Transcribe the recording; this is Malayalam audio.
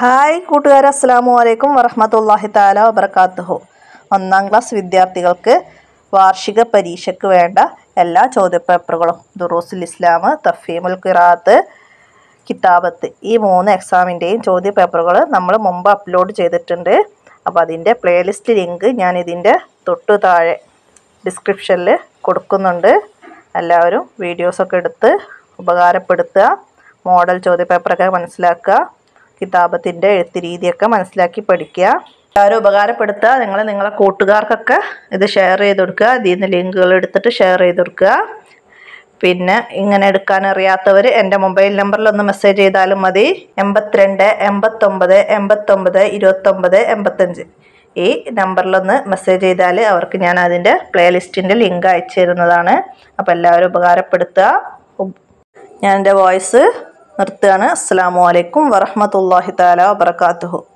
ഹായ് കൂട്ടുകാരെ അസ്സാമു അലൈക്കും വറഹമത്തല്ലാഹി താല വബർക്കാത്തുഹു ഒന്നാം ക്ലാസ് വിദ്യാർത്ഥികൾക്ക് വാർഷിക പരീക്ഷയ്ക്ക് വേണ്ട എല്ലാ ചോദ്യപേപ്പറുകളും ദുറൂസുൽ ഇസ്ലാം തഫീമുൽ ഖിറാത്ത് കിതാബത്ത് ഈ മൂന്ന് എക്സാമിൻ്റെയും ചോദ്യപേപ്പറുകൾ നമ്മൾ മുമ്പ് അപ്ലോഡ് ചെയ്തിട്ടുണ്ട് അപ്പോൾ അതിൻ്റെ പ്ലേലിസ്റ്റ് ലിങ്ക് ഞാൻ ഇതിൻ്റെ തൊട്ടു താഴെ ഡിസ്ക്രിപ്ഷനിൽ കൊടുക്കുന്നുണ്ട് എല്ലാവരും വീഡിയോസൊക്കെ എടുത്ത് ഉപകാരപ്പെടുത്തുക മോഡൽ ചോദ്യപേപ്പറൊക്കെ മനസ്സിലാക്കുക കിതാബത്തിൻ്റെ എഴുത്ത് രീതിയൊക്കെ മനസ്സിലാക്കി പഠിക്കുക എല്ലാവരും ഉപകാരപ്പെടുത്തുക നിങ്ങൾ നിങ്ങളെ കൂട്ടുകാർക്കൊക്കെ ഇത് ഷെയർ ചെയ്ത് കൊടുക്കുക ഇതിൽ നിന്ന് ലിങ്കുകൾ എടുത്തിട്ട് ഷെയർ ചെയ്ത് കൊടുക്കുക പിന്നെ ഇങ്ങനെ എടുക്കാൻ അറിയാത്തവർ എൻ്റെ മൊബൈൽ നമ്പറിൽ ഒന്ന് മെസ്സേജ് ചെയ്താലും മതി എൺപത്തിരണ്ട് എൺപത്തൊമ്പത് എൺപത്തൊമ്പത് ഇരുപത്തൊമ്പത് എൺപത്തഞ്ച് ഈ നമ്പറിലൊന്ന് മെസ്സേജ് ചെയ്താൽ അവർക്ക് ഞാൻ അതിൻ്റെ പ്ലേലിസ്റ്റിൻ്റെ ലിങ്ക് അയച്ചു തരുന്നതാണ് അപ്പോൾ എല്ലാവരും ഉപകാരപ്പെടുത്തുക ഉം. ഞാൻ എൻ്റെ വോയിസ് നിർത്തുകയാണ് അസ്സാം വലൈക്കും വറഹമത്തല്ലാഹി താല വാബർക്കാത്തുഹു